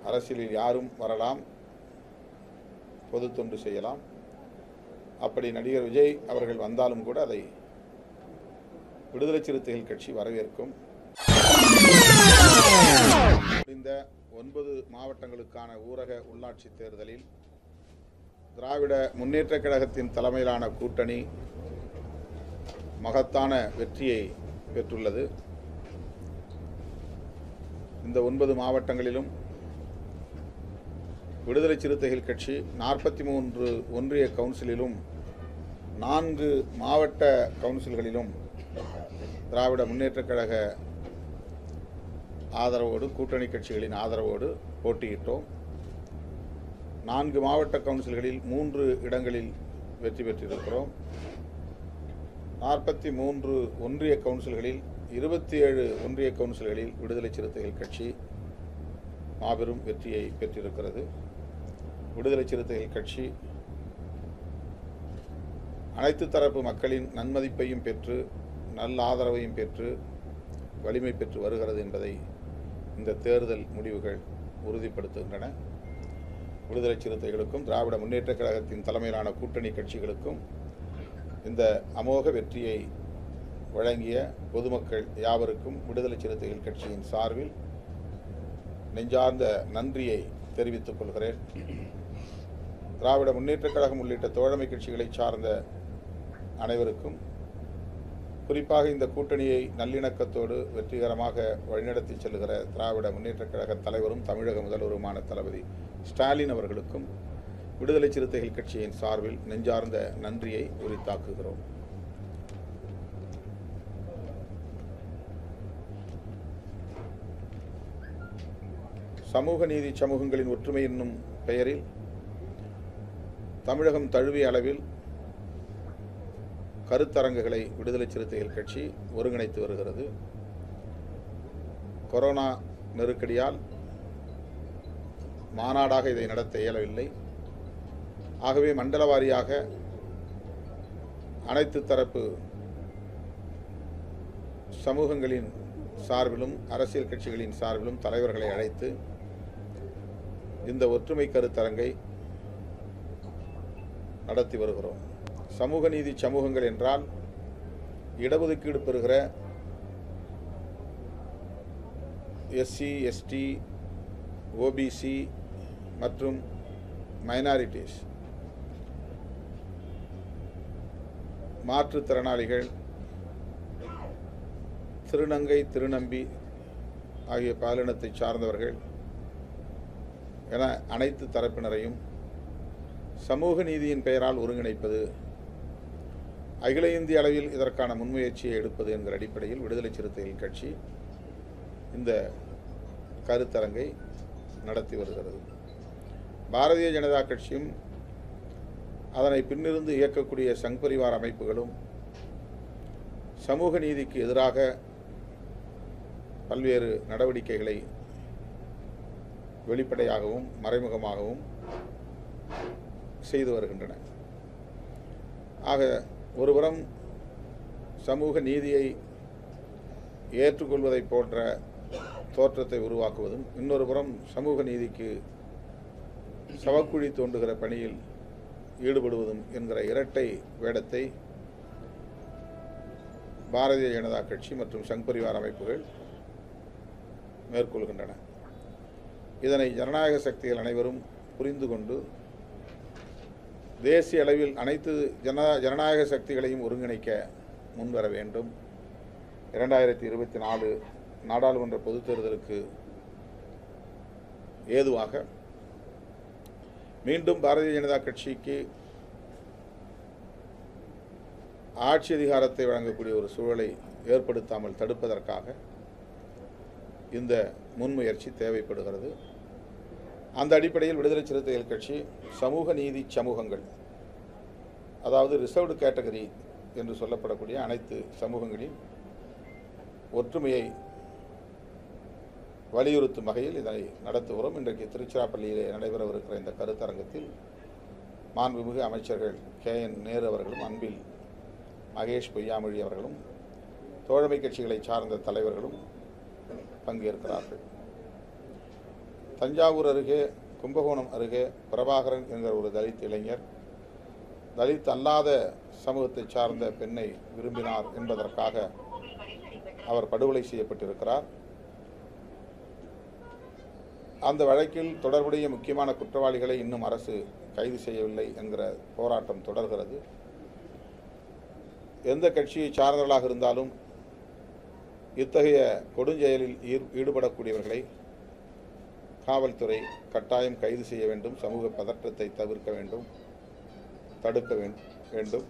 அரசியலில் யாரும் வரலாம் பொது தொண்டு செய்யலாம் அப்படி நடிகர் விஜய் அவர்கள் வந்தாலும் கூட அதை விடுதலை சிறுத்தைகள் கட்சி வரவேற்கும் இந்த ஒன்பது மாவட்டங்களுக்கான ஊரக உள்ளாட்சி தேர்தலில் திராவிட முன்னேற்றக் கழகத்தின் தலைமையிலான கூட்டணி மகத்தான வெற்றியை பெற்றுள்ளது இந்த ஒன்பது மாவட்டங்களிலும் விடுதலை சிறுத்தைகள் கட்சி நாற்பத்தி மூன்று ஒன்றிய கவுன்சிலிலும் நான்கு மாவட்ட கவுன்சில்களிலும் திராவிட முன்னேற்றக் கழக ஆதரவோடு கூட்டணி கட்சிகளின் ஆதரவோடு போட்டியிட்டோம் நான்கு மாவட்ட கவுன்சில்களில் மூன்று இடங்களில் வெற்றி பெற்றிருக்கிறோம் நாற்பத்தி மூன்று ஒன்றிய கவுன்சில்களில் இருபத்தி ஏழு ஒன்றிய கவுன்சில்களில் விடுதலை சிறுத்தைகள் கட்சி மாபெரும் வெற்றியை பெற்றிருக்கிறது விடுதலை சிறுத்தைகள் கட்சி அனைத்து தரப்பு மக்களின் நன்மதிப்பையும் பெற்று நல்ல ஆதரவையும் பெற்று வலிமை பெற்று வருகிறது என்பதை இந்த தேர்தல் முடிவுகள் உறுதிப்படுத்துகின்றன விடுதலை சிறுத்தைகளுக்கும் திராவிட முன்னேற்றக் கழகத்தின் தலைமையிலான கூட்டணி கட்சிகளுக்கும் இந்த அமோக வெற்றியை வழங்கிய பொதுமக்கள் யாவருக்கும் விடுதலை சிறுத்தைகள் கட்சியின் சார்பில் நெஞ்சார்ந்த நன்றியை தெரிவித்துக் கொள்கிறேன் திராவிட முன்னேற்றக் கழகம் உள்ளிட்ட தோழமை கட்சிகளை சார்ந்த அனைவருக்கும் குறிப்பாக இந்த கூட்டணியை நல்லிணக்கத்தோடு வெற்றிகரமாக வழிநடத்தி செல்கிற திராவிட முன்னேற்றக் கழக தலைவரும் தமிழக முதல்வருமான தளபதி ஸ்டாலின் அவர்களுக்கும் விடுதலை சிறுத்தைகள் கட்சியின் சார்பில் நெஞ்சார்ந்த நன்றியை உரித்தாக்குகிறோம் சமூக நீதி சமூகங்களின் ஒற்றுமை என்னும் பெயரில் தமிழகம் தழுவிய அளவில் கருத்தரங்குகளை விடுதலை சிறுத்தைகள் கட்சி ஒருங்கிணைத்து வருகிறது கொரோனா நெருக்கடியால் மாநாடாக இதை நடத்த இயலவில்லை ஆகவே மண்டல வாரியாக அனைத்து தரப்பு சமூகங்களின் சார்பிலும் அரசியல் கட்சிகளின் சார்பிலும் தலைவர்களை அழைத்து இந்த ஒற்றுமை கருத்தரங்கை நடத்தி வருகிறோம் சமூக நீதி சமூகங்கள் என்றால் இடஒதுக்கீடு பெறுகிற எஸ்சி எஸ்டி ஓபிசி மற்றும் மைனாரிட்டிஸ் மாற்றுத்திறனாளிகள் திருநங்கை திருநம்பி ஆகிய பாலினத்தை சார்ந்தவர்கள் என அனைத்து தரப்பினரையும் சமூக நீதியின் பெயரால் ஒருங்கிணைப்பது அகில இந்திய அளவில் இதற்கான முன்முயற்சியை எடுப்பது என்கிற அடிப்படையில் விடுதலை சிறுத்தைகள் கட்சி இந்த கருத்தரங்கை நடத்தி வருகிறது பாரதிய ஜனதா கட்சியும் அதனை பின்னிருந்து இயக்கக்கூடிய சங் பரிவார் அமைப்புகளும் சமூக நீதிக்கு எதிராக பல்வேறு நடவடிக்கைகளை வெளிப்படையாகவும் மறைமுகமாகவும் செய்து வருகின்றன ஆக ஒருபுறம் சமூக நீதியை ஏற்றுக்கொள்வதைப் போன்ற தோற்றத்தை உருவாக்குவதும் இன்னொரு புறம் சமூக நீதிக்கு சவக்குழி தோண்டுகிற பணியில் ஈடுபடுவதும் என்கிற இரட்டை வேடத்தை பாரதிய ஜனதா கட்சி மற்றும் சங் பரிவார் அமைப்புகள் மேற்கொள்கின்றன இதனை ஜனநாயக சக்திகள் அனைவரும் புரிந்து கொண்டு தேசிய அளவில் அனைத்து ஜன ஜனநாயக சக்திகளையும் ஒருங்கிணைக்க முன்வர வேண்டும் இரண்டாயிரத்தி இருபத்தி நாலு நாடாளுமன்ற பொதுத் தேர்தலுக்கு ஏதுவாக மீண்டும் பாரதிய ஜனதா கட்சிக்கு ஆட்சி அதிகாரத்தை வழங்கக்கூடிய ஒரு சூழலை ஏற்படுத்தாமல் தடுப்பதற்காக இந்த முன்முயற்சி தேவைப்படுகிறது அந்த அடிப்படையில் விடுதலை சிறுத்தைகள் கட்சி சமூக நீதி சமூகங்கள் அதாவது ரிசர்வ்டு கேட்டகரி என்று சொல்லப்படக்கூடிய அனைத்து சமூகங்களின் ஒற்றுமையை வலியுறுத்தும் வகையில் இதனை நடத்துகிறோம் இன்றைக்கு திருச்சிராப்பள்ளியிலே நடைபெறவிருக்கிற இந்த கருத்தரங்கத்தில் மாண்புமிகு அமைச்சர்கள் கே என் நேரு அவர்களும் அன்பில் மகேஷ் பொய்யாமொழி அவர்களும் தோழமை கட்சிகளை சார்ந்த தலைவர்களும் பங்கேற்கிறார்கள் தஞ்சாவூர் அருகே கும்பகோணம் அருகே பிரபாகரன் என்கிற ஒரு தலித் இளைஞர் தலித் அல்லாத சமூகத்தை சார்ந்த பெண்ணை விரும்பினார் என்பதற்காக அவர் படுகொலை செய்யப்பட்டிருக்கிறார் அந்த வழக்கில் தொடர்புடைய முக்கியமான குற்றவாளிகளை இன்னும் அரசு கைது செய்யவில்லை என்கிற போராட்டம் தொடர்கிறது எந்த கட்சியை சார்ந்தவர்களாக இருந்தாலும் இத்தகைய கொடுஞ்செயலில் ஈர்- ஈடுபடக்கூடியவர்களை காவல்துறை கட்டாயம் கைது செய்ய வேண்டும் சமூக பதற்றத்தை தவிர்க்க வேண்டும் தடுக்க வேண்- வேண்டும்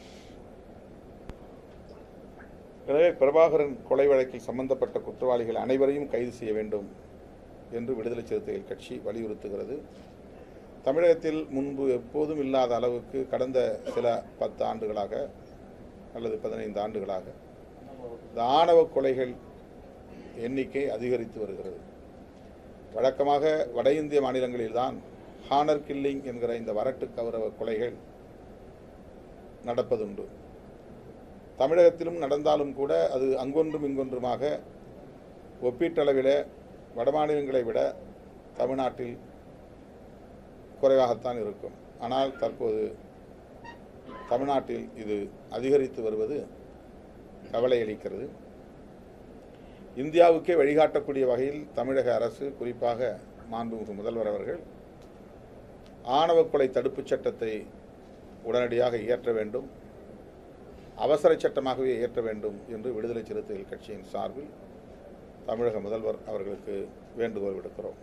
எனவே பிரபாகரன் கொலை வழக்கில் சம்பந்தப்பட்ட குற்றவாளிகள் அனைவரையும் கைது செய்ய வேண்டும் என்று விடுதலை சிறுத்தைகள் கட்சி வலியுறுத்துகிறது தமிழகத்தில் முன்பு எப்போதும் இல்லாத அளவுக்கு கடந்த சில பத்து ஆண்டுகளாக அல்லது பதினைந்து ஆண்டுகளாக இந்த ஆணவ கொலைகள் எண்ணிக்கை அதிகரித்து வருகிறது வழக்கமாக வட இந்திய மாநிலங்களில்தான் ஹானர் கில்லிங் என்கிற இந்த வரட்டு கௌரவ கொலைகள் நடப்பதுண்டு தமிழகத்திலும் நடந்தாலும் கூட அது அங்கொன்றும் இங்கொன்றுமாக ஒப்பீட்டளவில் வட மாநிலங்களை விட தமிழ்நாட்டில் குறைவாகத்தான் இருக்கும் ஆனால் தற்போது தமிழ்நாட்டில் இது அதிகரித்து வருவது கவலை அளிக்கிறது இந்தியாவுக்கே வழிகாட்டக்கூடிய வகையில் தமிழக அரசு குறிப்பாக மாண்புமிகு முதல்வர் அவர்கள் ஆணவ கொலை தடுப்புச் சட்டத்தை உடனடியாக இயற்ற வேண்டும் அவசர சட்டமாகவே இயற்ற வேண்டும் என்று விடுதலை சிறுத்தைகள் கட்சியின் சார்பில் தமிழக முதல்வர் அவர்களுக்கு வேண்டுகோள் விடுக்கிறோம்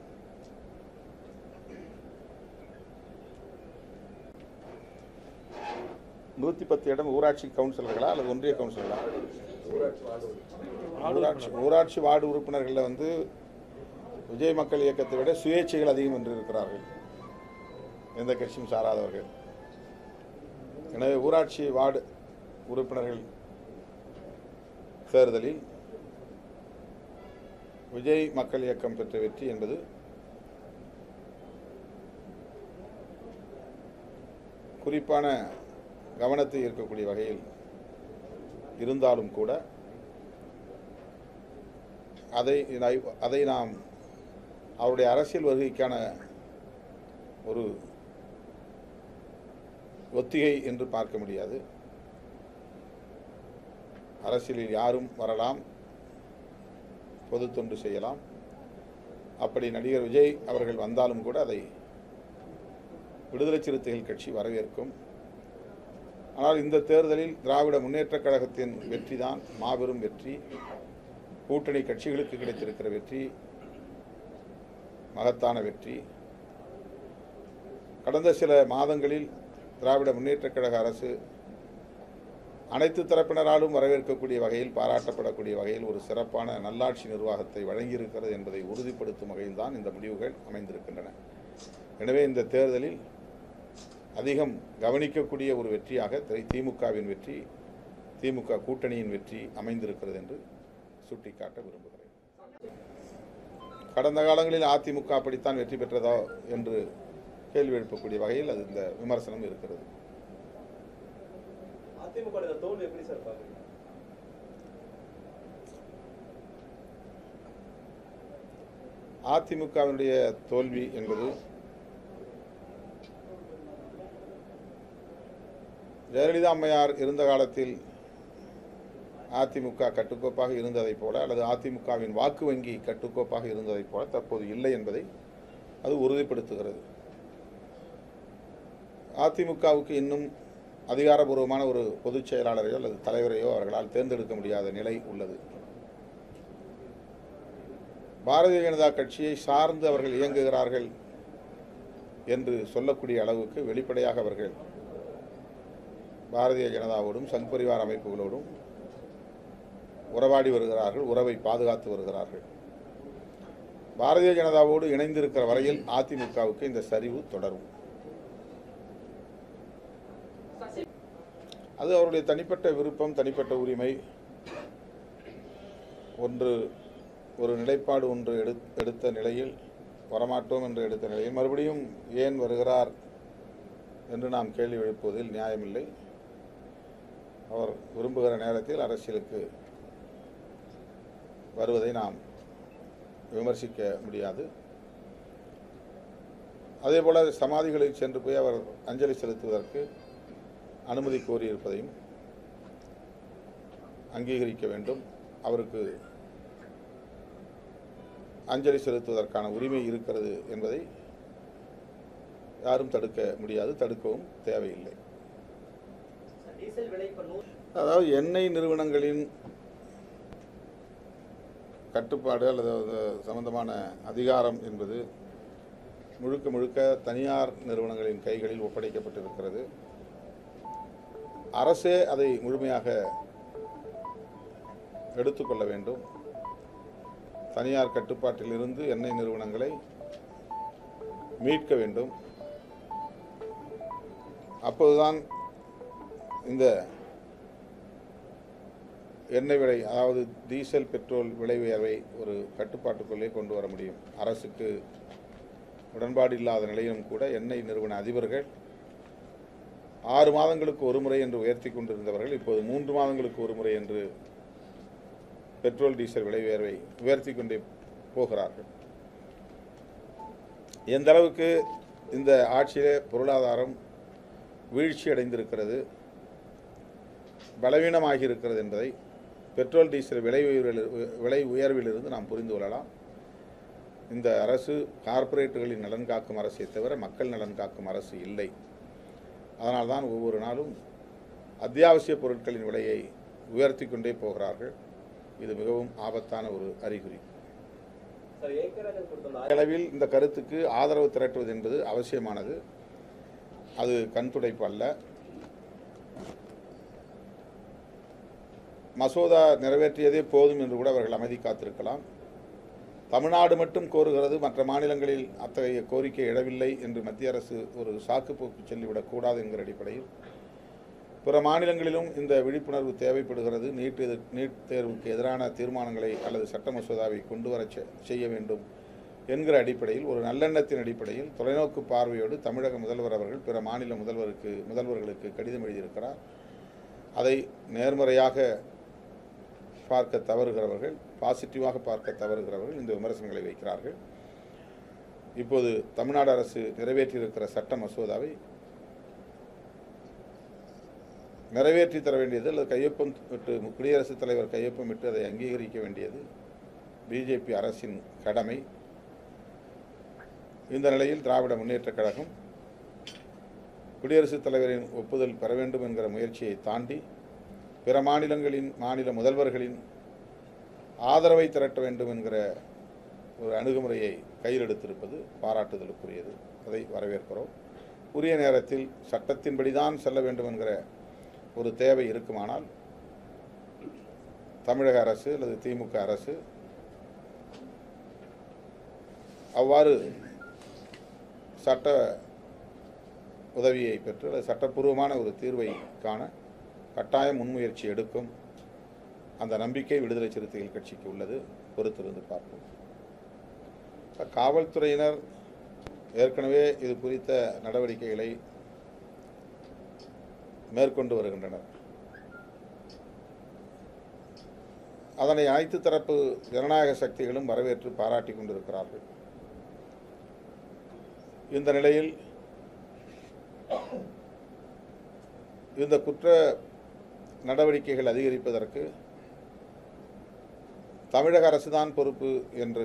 நூற்றி பத்து இடம் ஊராட்சி கவுன்சிலர்களா அல்லது ஒன்றிய கவுன்சிலர்களா ஊராட்சி ஊராட்சி வார்டு உறுப்பினர்களில் வந்து விஜய் மக்கள் இயக்கத்தை விட சுயேட்சைகள் அதிகம் என்று இருக்கிறார்கள் எந்த கட்சியும் சாராதவர்கள் எனவே ஊராட்சி வார்டு உறுப்பினர்கள் தேர்தலில் விஜய் மக்கள் இயக்கம் பெற்ற வெற்றி என்பது குறிப்பான கவனத்தை ஈர்க்கக்கூடிய வகையில் இருந்தாலும் கூட அதை அதை நாம் அவருடைய அரசியல் வருகைக்கான ஒரு ஒத்திகை என்று பார்க்க முடியாது அரசியலில் யாரும் வரலாம் பொது தொண்டு செய்யலாம் அப்படி நடிகர் விஜய் அவர்கள் வந்தாலும் கூட அதை விடுதலை சிறுத்தைகள் கட்சி வரவேற்கும் ஆனால் இந்த தேர்தலில் திராவிட முன்னேற்றக் கழகத்தின் வெற்றி தான் மாபெரும் வெற்றி கூட்டணி கட்சிகளுக்கு கிடைத்திருக்கிற வெற்றி மகத்தான வெற்றி கடந்த சில மாதங்களில் திராவிட முன்னேற்றக் கழக அரசு அனைத்து தரப்பினராலும் வரவேற்கக்கூடிய வகையில் பாராட்டப்படக்கூடிய வகையில் ஒரு சிறப்பான நல்லாட்சி நிர்வாகத்தை வழங்கியிருக்கிறது என்பதை உறுதிப்படுத்தும் வகையில் தான் இந்த முடிவுகள் அமைந்திருக்கின்றன எனவே இந்த தேர்தலில் அதிகம் கவனிக்கக்கூடிய ஒரு வெற்றியாக திரை திமுகவின் வெற்றி திமுக கூட்டணியின் வெற்றி அமைந்திருக்கிறது என்று சுட்டிக்காட்ட விரும்புகிறேன் கடந்த காலங்களில் அதிமுக அப்படித்தான் வெற்றி பெற்றதோ என்று கேள்வி எழுப்பக்கூடிய வகையில் அது இந்த விமர்சனம் இருக்கிறது அதிமுக இந்த தோல்வி எப்படி சார் பாக்குறீங்க அதிமுகவினுடைய தோல்வி என்பது ஜெயலலிதா அம்மையார் இருந்த காலத்தில் அதிமுக கட்டுக்கோப்பாக இருந்ததைப் போல அல்லது அதிமுகவின் வாக்கு வங்கி கட்டுக்கோப்பாக இருந்ததைப் போல தற்போது இல்லை என்பதை அது உறுதிப்படுத்துகிறது அதிமுகவுக்கு இன்னும் அதிகாரபூர்வமான ஒரு பொதுச் செயலாளரையோ அல்லது தலைவரையோ அவர்களால் தேர்ந்தெடுக்க முடியாத நிலை உள்ளது பாரதிய ஜனதா கட்சியை சார்ந்து அவர்கள் இயங்குகிறார்கள் என்று சொல்லக்கூடிய அளவுக்கு வெளிப்படையாக அவர்கள் பாரதிய ஜனதாவோடும் சங் பரிவார் அமைப்புகளோடும் உறவாடி வருகிறார்கள் உறவை பாதுகாத்து வருகிறார்கள் பாரதிய ஜனதாவோடு இணைந்திருக்கிற வரையில் அதிமுகவுக்கு இந்த சரிவு தொடரும் அது அவருடைய தனிப்பட்ட விருப்பம் தனிப்பட்ட உரிமை ஒன்று ஒரு நிலைப்பாடு ஒன்று எடு எடுத்த நிலையில் வரமாட்டோம் என்று எடுத்த நிலையில் மறுபடியும் ஏன் வருகிறார் என்று நாம் கேள்வி எழுப்புவதில் நியாயமில்லை அவர் விரும்புகிற நேரத்தில் அரசியலுக்கு வருவதை நாம் விமர்சிக்க முடியாது அதே போல சமாதிகளில் சென்று போய் அவர் அஞ்சலி செலுத்துவதற்கு அனுமதி கோரியிருப்பதையும் அங்கீகரிக்க வேண்டும் அவருக்கு அஞ்சலி செலுத்துவதற்கான உரிமை இருக்கிறது என்பதை யாரும் தடுக்க முடியாது தடுக்கவும் தேவையில்லை டீசல் விலை இப்போ நூறு அதாவது எண்ணெய் நிறுவனங்களின் கட்டுப்பாடு அல்லது அது சம்பந்தமான அதிகாரம் என்பது முழுக்க முழுக்க தனியார் நிறுவனங்களின் கைகளில் ஒப்படைக்கப்பட்டிருக்கிறது அரசே அதை முழுமையாக எடுத்துக்கொள்ள வேண்டும் தனியார் கட்டுப்பாட்டில் இருந்து எண்ணெய் நிறுவனங்களை மீட்க வேண்டும் அப்போதுதான் இந்த எண்ணெய் விலை அதாவது டீசல் பெட்ரோல் விலை உயர்வை ஒரு கட்டுப்பாட்டுக்குள்ளே கொண்டு வர முடியும் அரசுக்கு உடன்பாடு இல்லாத நிலையிலும் கூட எண்ணெய் நிறுவன அதிபர்கள் ஆறு மாதங்களுக்கு ஒரு முறை என்று உயர்த்தி கொண்டிருந்தவர்கள் இப்போது மூன்று மாதங்களுக்கு ஒரு முறை என்று பெட்ரோல் டீசல் விலை உயர்வை உயர்த்தி கொண்டே போகிறார்கள் எந்த அளவுக்கு இந்த ஆட்சியிலே பொருளாதாரம் வீழ்ச்சி அடைந்திருக்கிறது பலவீனமாகி இருக்கிறது என்பதை பெட்ரோல் டீசல் விலை உயர்வில் விலை உயர்விலிருந்து நாம் புரிந்து கொள்ளலாம் இந்த அரசு கார்ப்பரேட்டுகளின் நலன் காக்கும் அரசை தவிர மக்கள் நலன் காக்கும் அரசு இல்லை அதனால்தான் ஒவ்வொரு நாளும் அத்தியாவசிய பொருட்களின் விலையை உயர்த்தி கொண்டே போகிறார்கள் இது மிகவும் ஆபத்தான ஒரு அறிகுறி சார் ஏக்கராஜன் கொடுத்த அளவில் இந்த கருத்துக்கு ஆதரவு திரட்டுவது என்பது அவசியமானது அது கண் துடைப்பு அல்ல மசோதா நிறைவேற்றியதே போதும் என்று கூட அவர்கள் அமைதி காத்திருக்கலாம் தமிழ்நாடு மட்டும் கோருகிறது மற்ற மாநிலங்களில் அத்தகைய கோரிக்கை எழவில்லை என்று மத்திய அரசு ஒரு சாக்குப்போக்கு சொல்லிவிடக் கூடாது என்கிற அடிப்படையில் பிற மாநிலங்களிலும் இந்த விழிப்புணர்வு தேவைப்படுகிறது நீட் எதிர் நீட் தேர்வுக்கு எதிரான தீர்மானங்களை அல்லது சட்ட மசோதாவை கொண்டு வர செ- செய்ய வேண்டும் என்கிற அடிப்படையில் ஒரு நல்லெண்ணத்தின் அடிப்படையில் தொலைநோக்கு பார்வையோடு தமிழக முதல்வர் அவர்கள் பிற மாநில முதல்வருக்கு முதல்வர்களுக்கு கடிதம் எழுதியிருக்கிறார் அதை நேர்மறையாக பார்க்க தவறுகிறவர்கள் பாசிட்டிவாக பார்க்க தவறுகிறவர்கள் இந்த விமர்சனங்களை வைக்கிறார்கள் இப்போது தமிழ்நாடு அரசு நிறைவேற்றியிருக்கிற சட்ட மசோதாவை நிறைவேற்றி தர வேண்டியது அல்லது கையொப்பம் விட்டு குடியரசுத் தலைவர் கையொப்பமிட்டு அதை அங்கீகரிக்க வேண்டியது பிஜேபி அரசின் கடமை இந்த நிலையில் திராவிட முன்னேற்றக் கழகம் குடியரசுத் தலைவரின் ஒப்புதல் பெற வேண்டும் என்கிற முயற்சியை தாண்டி பிற மாநிலங்களின் மாநில முதல்வர்களின் ஆதரவை திரட்ட வேண்டும் என்கிற ஒரு அணுகுமுறையை கையில் எடுத்திருப்பது பாராட்டுதலுக்குரியது அதை வரவேற்கிறோம் உரிய நேரத்தில் சட்டத்தின்படிதான் செல்ல வேண்டும் என்கிற ஒரு தேவை இருக்குமானால் தமிழக அரசு அல்லது திமுக அரசு அவ்வாறு சட்ட உதவியை பெற்று அல்லது சட்டப்பூர்வமான ஒரு தீர்வை காண கட்டாயம் முன்முயற்சி எடுக்கும் அந்த நம்பிக்கை விடுதலை சிறுத்தைகள் கட்சிக்கு உள்ளது பொறுத்திருந்து பார்ப்போம் இப்ப காவல்துறையினர் ஏற்கனவே இது குறித்த நடவடிக்கைகளை மேற்கொண்டு வருகின்றனர் அதனை அனைத்து தரப்பு ஜனநாயக சக்திகளும் வரவேற்று பாராட்டி கொண்டிருக்கிறார்கள் இந்த நிலையில் இந்த குற்ற நடவடிக்கைகள் அதிகரிப்பதற்கு தமிழக அரசுதான் பொறுப்பு என்று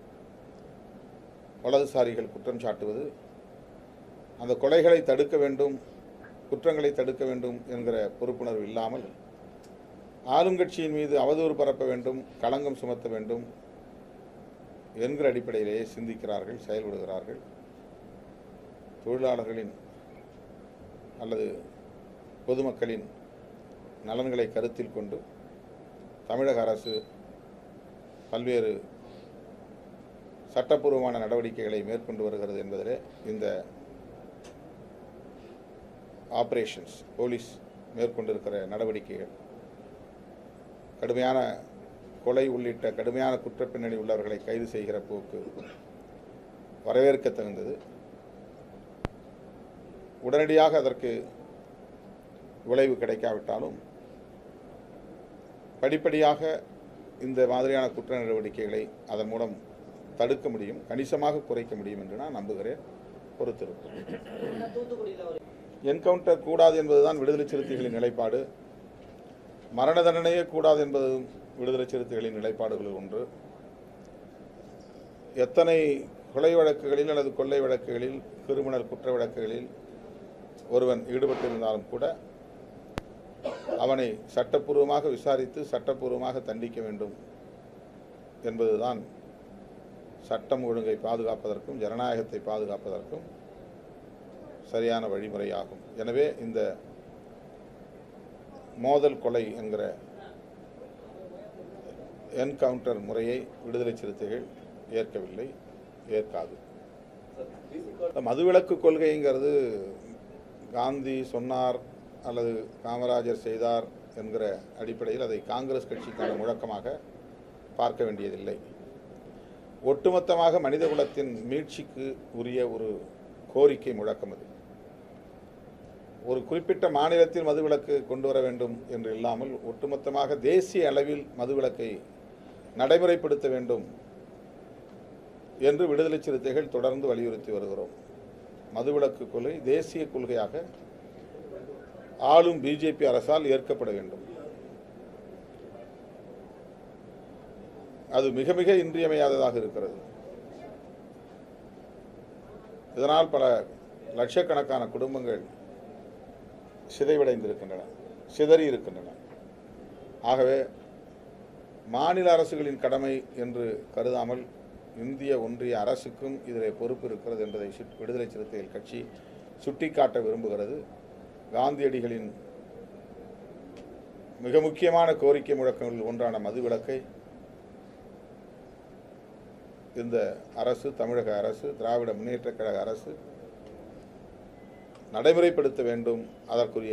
வலதுசாரிகள் குற்றம் சாட்டுவது அந்த கொலைகளை தடுக்க வேண்டும் குற்றங்களை தடுக்க வேண்டும் என்கிற பொறுப்புணர்வு இல்லாமல் ஆளுங்கட்சியின் மீது அவதூறு பரப்ப வேண்டும் களங்கம் சுமத்த வேண்டும் என்கிற அடிப்படையிலேயே சிந்திக்கிறார்கள் செயல்படுகிறார்கள் தொழிலாளர்களின் அல்லது பொதுமக்களின் நலன்களை கருத்தில் கொண்டு தமிழக அரசு பல்வேறு சட்டப்பூர்வமான நடவடிக்கைகளை மேற்கொண்டு வருகிறது என்பதிலே இந்த ஆபரேஷன்ஸ் போலீஸ் மேற்கொண்டிருக்கிற நடவடிக்கைகள் கடுமையான கொலை உள்ளிட்ட கடுமையான குற்றப்பின்னணி உள்ளவர்களை கைது செய்கிற போக்கு வரவேற்க தகுந்தது உடனடியாக அதற்கு விளைவு கிடைக்காவிட்டாலும் படிப்படியாக இந்த மாதிரியான குற்ற நடவடிக்கைகளை அதன் மூலம் தடுக்க முடியும் கணிசமாக குறைக்க முடியும் என்று நான் நம்புகிறேன் பொறுத்திருக்கும் ஏன்னா தூத்துக்குடியில ஒரு என்கவுண்டர் கூடாது என்பதுதான் விடுதலை சிறுத்தைகளின் நிலைப்பாடு மரண தண்டனையே கூடாது என்பதும் விடுதலை சிறுத்தைகளின் நிலைப்பாடுகளில் ஒன்று எத்தனை கொலை வழக்குகளில் அல்லது கொள்ளை வழக்குகளில் கிரிமினல் குற்ற வழக்குகளில் ஒருவன் ஈடுபட்டிருந்தாலும் கூட அவனை சட்டப்பூர்வமாக விசாரித்து சட்டப்பூர்வமாக தண்டிக்க வேண்டும் என்பதுதான் சட்டம் ஒழுங்கை பாதுகாப்பதற்கும் ஜனநாயகத்தை பாதுகாப்பதற்கும் சரியான வழிமுறையாகும் எனவே இந்த மோதல் கொலை என்கிற என்கவுண்டர் முறையை விடுதலை சிறுத்தைகள் ஏற்கவில்லை ஏற்காது சார் விசிக இந்த மதுவிலக்கு கொள்கைங்கிறது காந்தி சொன்னார் அல்லது காமராஜர் செய்தார் என்கிற அடிப்படையில் அதை காங்கிரஸ் கட்சிக்கான முழக்கமாக பார்க்க வேண்டியதில்லை ஒட்டுமொத்தமாக மனிதகுலத்தின் மீட்சிக்கு உரிய ஒரு கோரிக்கை முழக்கம் அது ஒரு குறிப்பிட்ட மாநிலத்தில் மதுவிலக்கு கொண்டு வர வேண்டும் என்று இல்லாமல் ஒட்டுமொத்தமாக தேசிய அளவில் மதுவிலக்கை நடைமுறைப்படுத்த வேண்டும் என்று விடுதலை சிறுத்தைகள் தொடர்ந்து வலியுறுத்தி வருகிறோம் மதுவிலக்கு கொள்கை தேசிய கொள்கையாக ஆளும் பிஜேபி அரசால் ஏற்கப்பட வேண்டும் அது மிக மிக இன்றியமையாததாக இருக்கிறது இதனால் பல லட்சக்கணக்கான குடும்பங்கள் சிதைவடைந்திருக்கின்றன சிதறி இருக்கின்றன ஆகவே மாநில அரசுகளின் கடமை என்று கருதாமல் இந்திய ஒன்றிய அரசுக்கும் இதில் பொறுப்பு இருக்கிறது என்பதை சுட்- விடுதலை சிறுத்தைகள் கட்சி சுட்டிக்காட்ட விரும்புகிறது காந்தியடிகளின் மிக முக்கியமான கோரிக்கை முழக்கங்களில் ஒன்றான மதுவிலக்கை இந்த அரசு தமிழக அரசு திராவிட முன்னேற்றக் கழக அரசு நடைமுறைப்படுத்த வேண்டும் அதற்குரிய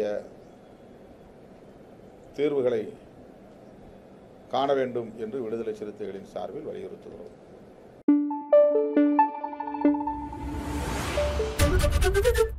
தீர்வுகளை காண வேண்டும் என்று விடுதலை சிறுத்தைகளின் சார்பில் வலியுறுத்துகிறோம் Thank you.